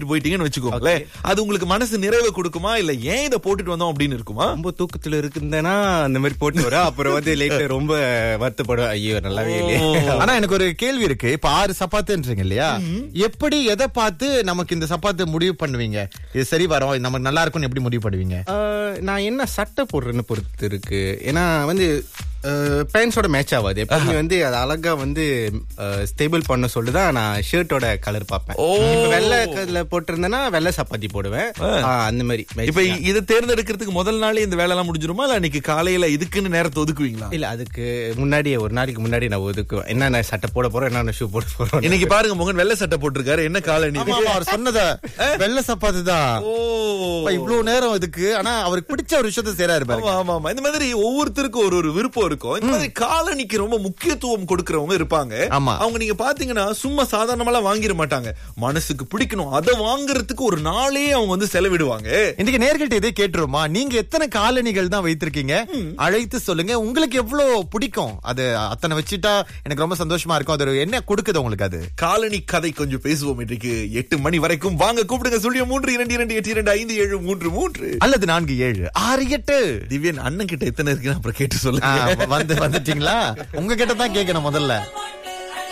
போட்டுட்டு போயிட்டீங்கன்னு வச்சுக்கோங்களேன் அது உங்களுக்கு மனசு நிறைவை கொடுக்குமா இல்ல ஏன் இதை போட்டுட்டு வந்தோம் அப்படின்னு இருக்குமா ரொம்ப தூக்கத்துல இருக்குந்தேன்னா அந்த மாதிரி போட்டு வரேன் அப்புறம் வந்து லைட் ரொம்ப வருத்தப்படுவேன் ஐயோ நல்லாவே இல்லையே ஆனா எனக்கு ஒரு கேள்வி இருக்கு இப்ப ஆறு சப்பாத்துன்றீங்க இல்லையா எப்படி எதை பார்த்து நமக்கு இந்த சப்பாத்து முடிவு பண்ணுவீங்க இது சரி வரும் இது நமக்கு நல்லா இருக்கும்னு எப்படி முடிவு பண்ணுவீங்க ஆஹ், நான் என்ன சட்டை போடுறேன்னு பொறுத்து இருக்கு ஏன்னா வந்து பேண்ட்ஸோட மேட்ச் ஆகாது எப்பவுமே வந்து அது அழகா வந்து ஸ்டேபிள் பண்ண சொல்லி தான் நான் ஷர்ட்டோட கலர் பார்ப்பேன் இப்ப வெள்ளை கலர்ல போட்டிருந்தேன்னா வெள்ளை சப்பாத்தி போடுவேன் ஆஹ், அந்த மாதிரி match இப்ப தான். இதை தேர்ந்தெடுக்கிறதுக்கு முதல் நாளே இந்த வேலை எல்லாம் முடிஞ்சிருமா இல்ல அன்னைக்கு காலையில இதுக்குன்னு நேரத்தை ஒதுக்குவீங்களா இல்ல அதுக்கு முன்னாடியே ஒரு நாளைக்கு முன்னாடி நான் ஒதுக்குவேன் என்னென்ன சட்டை போட போறோம் என்னென்ன ஷூ போட போறோம் இன்னைக்கு பாருங்க முகன் வெள்ளை சட்டை போட்டிருக்காரு என்ன காலனி ஆமா, ஆமா, அவர் சொன்னத வெள்ள சப்பாத்து தான் ஓ இவ்வளவு நேரம் இதுக்கு ஆனா அவருக்கு பிடிச்ச ஒரு விஷயத்த செய்யறாரு பாருங்க ஆமா ஆமா ஆமா இந்த மாதிரி ஒவ்வொருத்தருக்கும் ஒரு ஒரு விருப்பம் இருக்கும் இந்த மாதிரி காலனிக்கு ரொம்ப முக்கியத்துவம் கொடுக்கறவங்க இருப்பாங்க ஆமா. அவங்க நீங்க பாத்தீங்கன்னா சும்மா சாதாரணமாலாம் வாங்கிட மாட்டாங்க மனசுக்கு பிடிக்கணும் அதை வாங்குறதுக்கு ஒரு நாளே அவங்க வந்து செலவிடுவாங்க இன்னைக்கு நேர்கிட்ட இதே கேட்டுருமா நீங்க எத்தனை காலணிகள் தான் வைத்திருக்கீங்க அழைத்து சொல்லுங்க உங்களுக்கு எவ்வளவு பிடிக்கும் அது அத்தனை வச்சுட்டா எனக்கு ரொம்ப சந்தோஷமா இருக்கும் அது ஒரு என்ன கொடுக்குது உங்களுக்கு அது காலனி கதை கொஞ்சம் பேசுவோம் இன்றைக்கு எட்டு மணி வரைக்கும் வாங்க கூப்பிடுங்க சொல்லிய மூன்று இரண்டு இரண்டு எட்டு இரண்டு ஐந்து ஏழு மூன்று மூன்று அல்லது நான்கு ஏழு ஆறு எட்டு திவ்யன் அண்ணன் கிட்ட எத்தனை இருக்குன்னு அப்புறம் கேட்டு ஆ, சொல்லுங்க வந்து வந்துட்டீங்களா உங்ககிட்ட தான் கேட்கணும் முதல்ல